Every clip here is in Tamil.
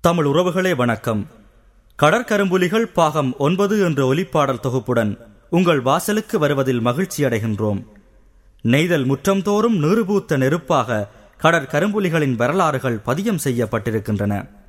தமிழ் உறவுகளே வணக்கம் கடற்கரும்புலிகள் பாகம் ஒன்பது என்ற ஒலிப்பாடல் தொகுப்புடன் உங்கள் வாசலுக்கு வருவதில் மகிழ்ச்சி அடைகின்றோம் நெய்தல் முற்றம்தோறும் நீறுபூத்த நெருப்பாக கடற்கரும்புலிகளின் வரலாறுகள் பதியம் செய்யப்பட்டிருக்கின்றன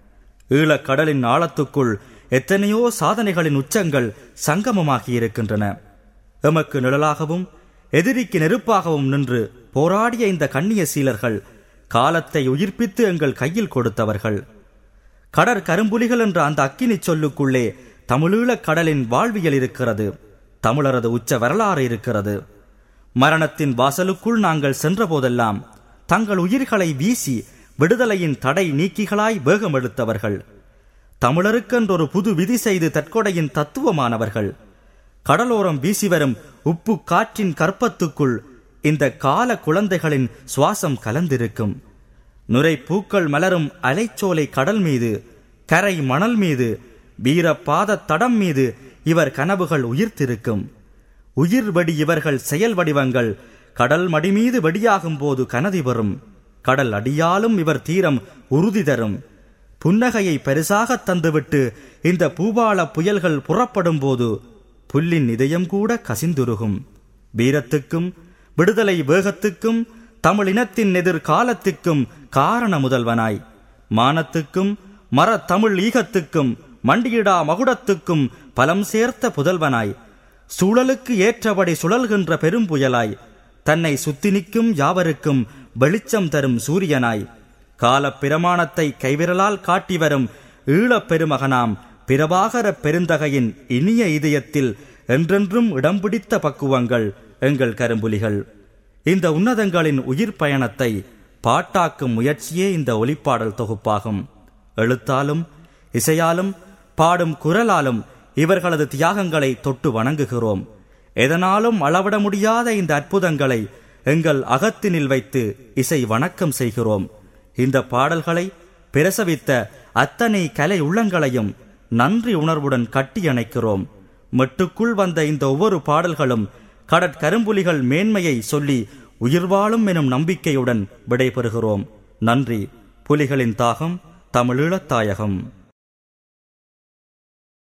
ஈழக் கடலின் ஆழத்துக்குள் எத்தனையோ சாதனைகளின் உச்சங்கள் சங்கமமாகியிருக்கின்றன எமக்கு நிழலாகவும் எதிரிக்கு நெருப்பாகவும் நின்று போராடிய இந்த கண்ணிய சீலர்கள் காலத்தை உயிர்ப்பித்து எங்கள் கையில் கொடுத்தவர்கள் கடற்கரும்புலிகள் என்ற அந்த அக்கினி சொல்லுக்குள்ளே தமிழீழக் கடலின் வாழ்வியல் இருக்கிறது தமிழரது உச்ச வரலாறு இருக்கிறது மரணத்தின் வாசலுக்குள் நாங்கள் சென்றபோதெல்லாம் தங்கள் உயிர்களை வீசி விடுதலையின் தடை நீக்கிகளாய் வேகமெடுத்தவர்கள் தமிழருக்கென்றொரு புது விதி செய்து தற்கொடையின் தத்துவமானவர்கள் கடலோரம் வீசி வரும் உப்பு காற்றின் கற்பத்துக்குள் இந்த கால குழந்தைகளின் சுவாசம் கலந்திருக்கும் நுரை பூக்கள் மலரும் அலைச்சோலை கடல் மீது கரை மணல் மீது வீரபாத தடம் மீது இவர் கனவுகள் உயிர்த்திருக்கும் உயிர் வெடி இவர்கள் செயல் வடிவங்கள் கடல் மடி மீது வெடியாகும் போது கனதி வரும் கடல் அடியாலும் இவர் தீரம் உறுதி தரும் புன்னகையை பெருசாக தந்துவிட்டு இந்த பூபால புயல்கள் புறப்படும் போது புல்லின் இதயம் கூட கசிந்துருகும் வீரத்துக்கும் விடுதலை வேகத்துக்கும் தமிழினத்தின் எதிர்காலத்துக்கும் காரண முதல்வனாய் மானத்துக்கும் மர தமிழ் ஈகத்துக்கும் மண்டியிடா மகுடத்துக்கும் பலம் சேர்த்த புதல்வனாய் சூழலுக்கு ஏற்றபடி சுழல்கின்ற பெரும்புயலாய் தன்னை சுத்தி நிற்கும் யாவருக்கும் வெளிச்சம் தரும் சூரியனாய் காலப் பிரமாணத்தை கைவிரலால் காட்டி வரும் ஈழப் பெருமகனாம் பிரபாகர பெருந்தகையின் இனிய இதயத்தில் என்றென்றும் இடம் பிடித்த பக்குவங்கள் எங்கள் கரும்புலிகள் இந்த உன்னதங்களின் உயிர் பயணத்தை பாட்டாக்கும் முயற்சியே இந்த ஒலிப்பாடல் தொகுப்பாகும் எழுத்தாலும் இசையாலும் பாடும் குரலாலும் இவர்களது தியாகங்களை தொட்டு வணங்குகிறோம் எதனாலும் அளவிட முடியாத இந்த அற்புதங்களை எங்கள் அகத்தினில் வைத்து இசை வணக்கம் செய்கிறோம் இந்த பாடல்களை பிரசவித்த அத்தனை கலை உள்ளங்களையும் நன்றி உணர்வுடன் கட்டியணைக்கிறோம் மெட்டுக்குள் வந்த இந்த ஒவ்வொரு பாடல்களும் கடற்கரும்புலிகள் மேன்மையை சொல்லி உயிர் வாழும் எனும் நம்பிக்கையுடன் விடைபெறுகிறோம் நன்றி புலிகளின் தாகம் தமிழீழத் தாயகம்